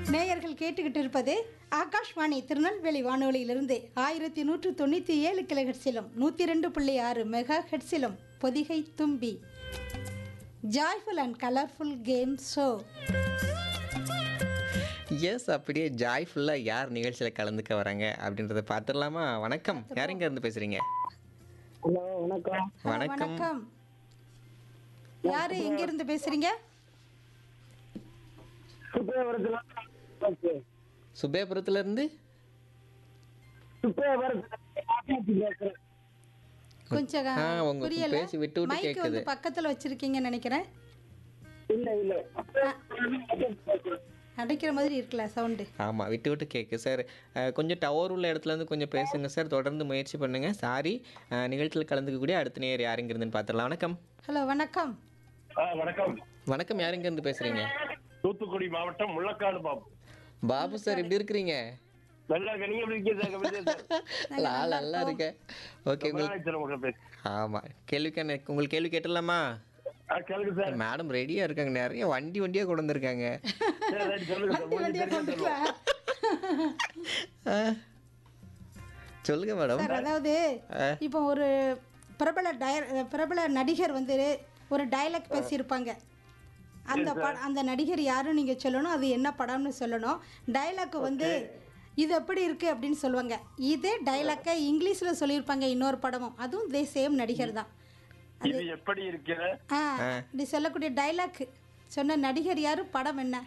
நேயர்கள் கேட்டுக்கிட்டு இருப்பது ஆகாஷ்வாணி திருநெல்வேலி வானொலியிலிருந்து ஆயிரத்தி நூற்று தொண்ணூற்றி ஏழு கிலோ ஹெட்ஸிலும் நூற்றி ரெண்டு புள்ளி ஆறு மெகா ஹெட்ஸிலும் பொதிகை தும்பி joyful and colourful game show yes அப்படியே ஜாய்ஃபுல்லாக யார் நிகழ்ச்சியில் கலந்துக்க வராங்க அப்படின்றத பார்த்துடலாமா வணக்கம் யார் இங்க இருந்து பேசுறீங்க ஹலோ வணக்கம் வணக்கம் வணக்கம் யாரு எங்கிருந்து பேசுறீங்க சுப்பேபுரத்துல சுபேபுரத்துல இருந்து சுப்பேபுரத்துல ஆகாஷ் பேசுறேன் கொஞ்சம் ஆ, உங்க புரியல பேச்சு விட்டு விட்டு மைக் வந்து கேக்குது. பக்கத்துல வச்சிருக்கீங்கன்னு நினைக்கிறேன் இல்ல இல்ல அடைக்கிற மாதிரி இருக்குல்ல சவுண்டு ஆமாம் விட்டு விட்டு கேட்கு சார் அஹ், கொஞ்சம் டவர் உள்ள இடத்துல இருந்து கொஞ்சம் பேசுங்க சார் தொடர்ந்து முயற்சி பண்ணுங்க சாரி நிகழ்ச்சியில் கலந்துக்கக்கூடிய அடுத்த நேர் யார் இங்க இருந்துன்னு பார்த்துடலாம் வணக்கம் ஹலோ வணக்கம் ஆ, வணக்கம் வணக்கம் யார் இங்க இருந்து பேசுறீங்க தூத்துக்குடி மாவட்டம் முள்ளக்காடு பாபு பாபு சார் எப்படி இருக்கிறீங்க நல்லா இருக்க நீங்க எப்படி இருக்கீங்க சார்? எப்படி இருக்கீங்க சார்? லா நல்லா இருக்கேன் ஓகே ரொம்ப உங்களுக்கு நாளைக்கு சார் உங்களை பேச ஆமாம் கேள்விக்கான உங்களுக்கு கேள்வி கேட்டலாமா ஆ, கேளுங்க சார் மேடம் ரெடியா இருக்காங்க நிறைய வண்டி வண்டியா கொண்டு வந்திருக்காங்க சரி, ரைட், சொல்லுங்க சார். உங்களுக்கு வண்டியா தெரிஞ்சா சொல்லுங்க. கொண்டுக்கலாம். ஆ. சொல்லுங்க மேடம் சார் அதாவது இப்போ ஒரு பிரபல டய பிரபல நடிகர் வந்து ஒரு டயலாக் பேசியிருப்பாங்க அந்த பட அந்த நடிகர் யாருன்னு நீங்கள் சொல்லணும் அது என்ன படம்னு சொல்லணும் டயலாக் வந்து இது எப்படி இருக்குது அப்படின்னு சொல்லுவாங்க இதே டயலாக்கை இங்கிலீஷில் சொல்லியிருப்பாங்க இன்னொரு படமும் அதுவும் இதே சேம் நடிகர் தான் இது எப்படி இருக்கிற ஆ இப்படி சொல்லக்கூடிய டயலாக் சொன்ன நடிகர் யாரு படம் என்ன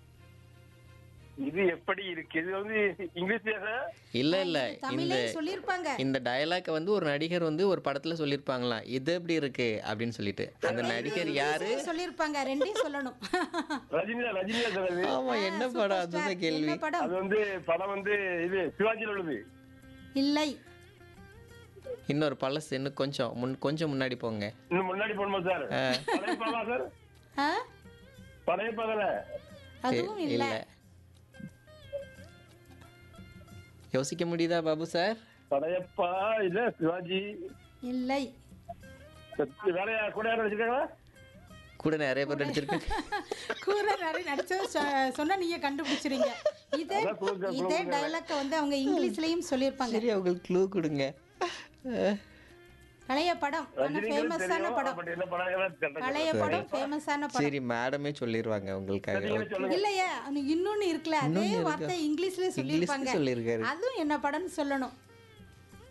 இது எப்படி இருக்கு இது வந்து இங்கிலீஷ்லயா சார் இல்ல இல்ல இந்த தமிழே சொல்லியிருப்பாங்க இந்த டயலாக் வந்து ஒரு நடிகர் வந்து ஒரு படத்துல சொல்லியிருப்பாங்களாம் இது எப்படி இருக்கு அப்படின்னு சொல்லிட்டு அந்த நடிகர் யாரு சொல்லியிருப்பாங்க ரெண்டையும் சொல்லணும் ரஜினியா ரஜினியா சார் அது ஆமா என்ன படம் அதுதான் கேள்வி என்ன படம் அது வந்து படம் வந்து இது சிவாஜியில் உள்ளது இல்லை இன்னொரு பழசு இன்னும் கொஞ்சம் முன் கொஞ்சம் முன்னாடி போங்க இன்னும் முன்னாடி போகணுமா சார் பழைய படமா சார் ஆ பழைய பதல அதுவும் இல்லை இல்ல யோசிக்க முடியுதா பாபு சார் படையப்பா இல்ல சிவாஜி இல்லை வேலையா கூட யாரும் வச்சிருக்காங்களா கூட நிறைய பேர் நடிச்சிருக்காங்க கூற நிறைய நடிச்ச சொ- சொன்னா நீங்க கண்டுபிடிச்சிருங்க இதே அதான் கொடுங்க, இதே டைலாக்க வந்து அவங்க இங்கிலீஷ்லயும் சொல்லியிருப்பாங்க சரி அவங்களுக்கு க்ளூ கொடுங்க அஹ், பழைய படம் ஆனா ரஜினிங்கிறது ஃபேமஸான தெரியும் படம் பட் என்ன படம் பழைய படம் ஃபேமஸான படம் சரி மேடமே சொல்லிடுவாங்க உங்களுக்காக சொல்லுங்க இல்லையே அது இன்னொன்னு இருக்குல்ல அதே வார்த்தை இங்கிலீஷ்ல சொல்லியிருப்பாங்க சொல்லியிருக்காரு அதுவும் என்ன படம்னு சொல்லணும்